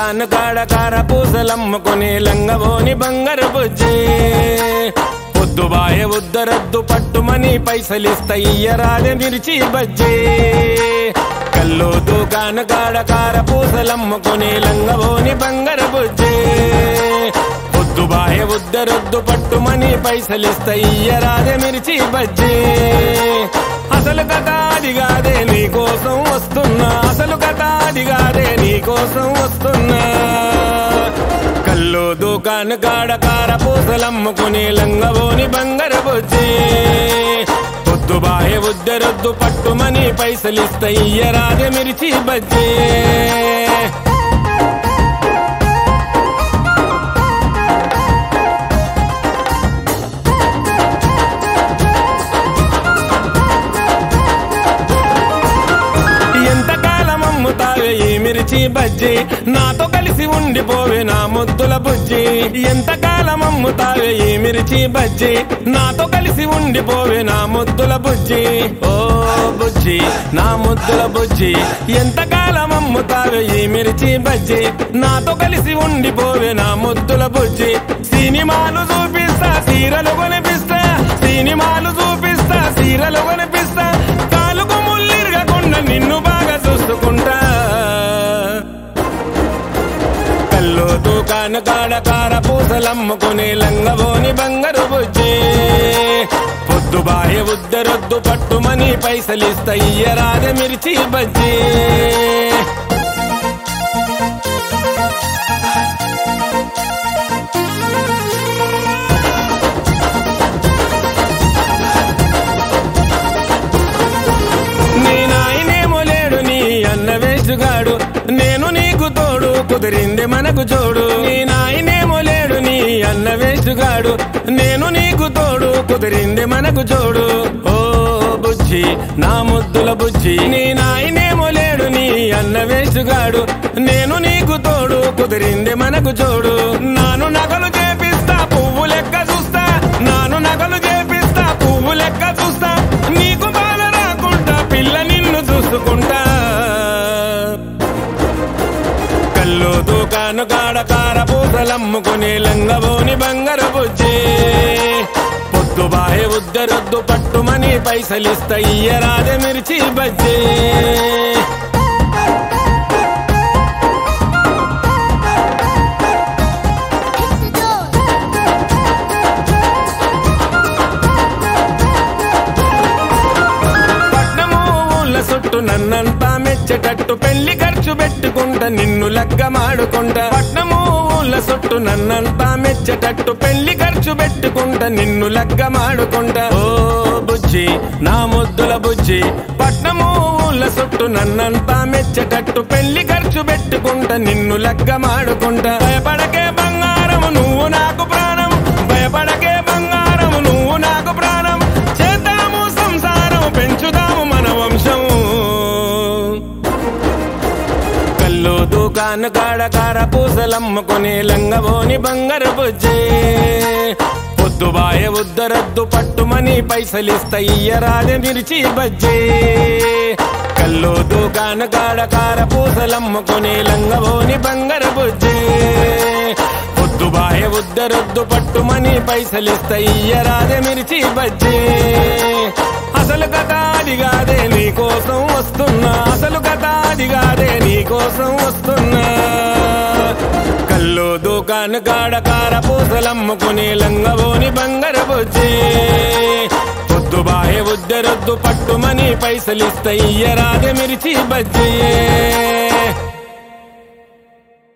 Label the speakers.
Speaker 1: దుకాను కాడ కార పూసలమ్ముకుని లంగబోని బంగారు బుజ్జి పొద్దుబాయ ఉద్దరద్దు పట్టుమని పైసలిస్తా ఇయ్యరాదే మిర్చి బజ్జి కల్లో దుకాను కాడ కార పూసలమ్ముకుని లంగబోని బంగారు బుజ్జి పొద్దుబాయ ఉద్దరొద్దు పట్టుమని పైసలిస్తా ఇయ్యరాదే మిర్చి బజ్జి అసలు కథ అడిగాదే నీకోసం వస్తున్నా అసలు కథ అడిగాదే నీకోసం వస్తున్నా కల్లో దుకాను కాడ కార పూసలమ్ముకుని లంగబోని బంగారు బుజ్జి పొద్దుబాయ ఉద్దరొద్దు పట్టుమని పైసలిస్తా ఇయ్యరాదే మిర్చి బజ్జి ఎంతకాలం అమ్ముతావే ఈ మిర్చి బజ్జి నాతో కలిసి ఉండిపోవే నా ముద్దుల బుజ్జి ఎంతకాలం అమ్ముతావే ఈ మిర్చి బజ్జి నాతో కలిసి ఉండిపోవే నా ముద్దుల బుజ్జి ఓ బుజ్జి నా ముద్దుల బుజ్జి ఎంతకాలం అమ్ముతావే ఈ మిర్చి బజ్జి నాతో కలిసి ఉండిపోవే నా ముద్దుల బుజ్జి సినిమాలు చూపిస్తా సీరలు కొనిపిస్తా సినిమాలు చూపిస్తా సీరలు కొనిపిస్తా కాలుకు ముల్లిరగకుండా నిన్ను బాగా చూసుకుంటా కల్లో దుకాను కాడ కార పూసలమ్ముకుని లంగబోని బంగారు బుజ్జి పొద్దుబాయ ఉద్దరొద్దు పట్టుమని పైసలిస్తా ఇయ్యరాదే మిర్చి బజ్జి నీ నాయనేమో లేడు నీ అన్న వేసుగాడు నేను నీకు తోడు కుదిరింది మనకు చూడు నీ నాయనేమో లేడు నీ అన్న వేసుగాడు నేను నీకు తోడు కుదిరింది మనకు చూడు ఓ బుజ్జి నా ముద్దుల బుజ్జి నీ నాయనేమో లేడు నీ అన్న వేసుగాడు నేను నీకు తోడు కుదిరింది మనకు చూడు నాను నగలు చేపిస్తా పువ్వు లెక్క చూస్తా నాను నగలు చేపిస్తా పువ్వు లెక్క చూస్తా నీకు బాధ రాకుండా పిల్ల నిన్ను చూసుకుంటా కల్లో దుకాను కాడ కార పూసలమ్ముకుని లంగబోని బంగారు బుజ్జి పొద్దుబాయ ఉద్దరొద్దు పట్టుమని పైసలిస్తా ఇయ్యరాదే మిర్చి బజ్జి పట్నము ఊళ్ళ చుట్టూ నన్నంతా మెచ్చేటట్టు పెళ్లి ఖర్చు పెట్టుకుంటా నిన్ను లగ్గమాడుకుంటా పట్నము ఊళ్ళ చుట్టూ నన్నంతా మెచ్చేటట్టు పెళ్లి ఖర్చు పెట్టుకుంటా నిన్ను లగ్గమాడుకుంటా ఓ బుజ్జి నా ముద్దుల బుజ్జి పట్నము ఊళ్ళ చుట్టూ నన్నంతా మెచ్చేటట్టు పెళ్లి ఖర్చు పెట్టుకుంటా నిన్ను లగ్గమాడుకుంటా భయపడకే బంగారము నువ్వు నాకు ప్రాణం భయపడకే బంగారము నువ్వు నాకు ప్రాణం చేద్దాము సంసారం పెంచుదాము మన వంశం కల్లో దుకాను కాడ కార పూసలమ్ముకుని లంగబోని బంగారు బుజ్జి పొద్దుబాయ ఉద్దరద్దు పట్టుమని పైసలిస్తా ఇయ్యరాదే మిర్చి బజ్జి కల్లో దుకాను కాడ కార పూసలమ్ముకుని లంగబోని బంగారు బుజ్జి పొద్దుబాయ ఉద్దరొద్దు పట్టుమని పైసలిస్తా ఇయ్యరాదే మిర్చి బజ్జి అసలు కథ అడిగాదే నీకోసం వస్తున్నా అసలు కథ అడిగాదే నీకోసం వస్తున్నా కల్లో దుకాను కాడ కార పూసలమ్ముకుని లంగబోని బంగారు బుజ్జి పొద్దుబాయ ఉద్దరొద్దు పట్టుమని పైసలిస్తా ఇయ్యరాదే మిర్చి బజ్జి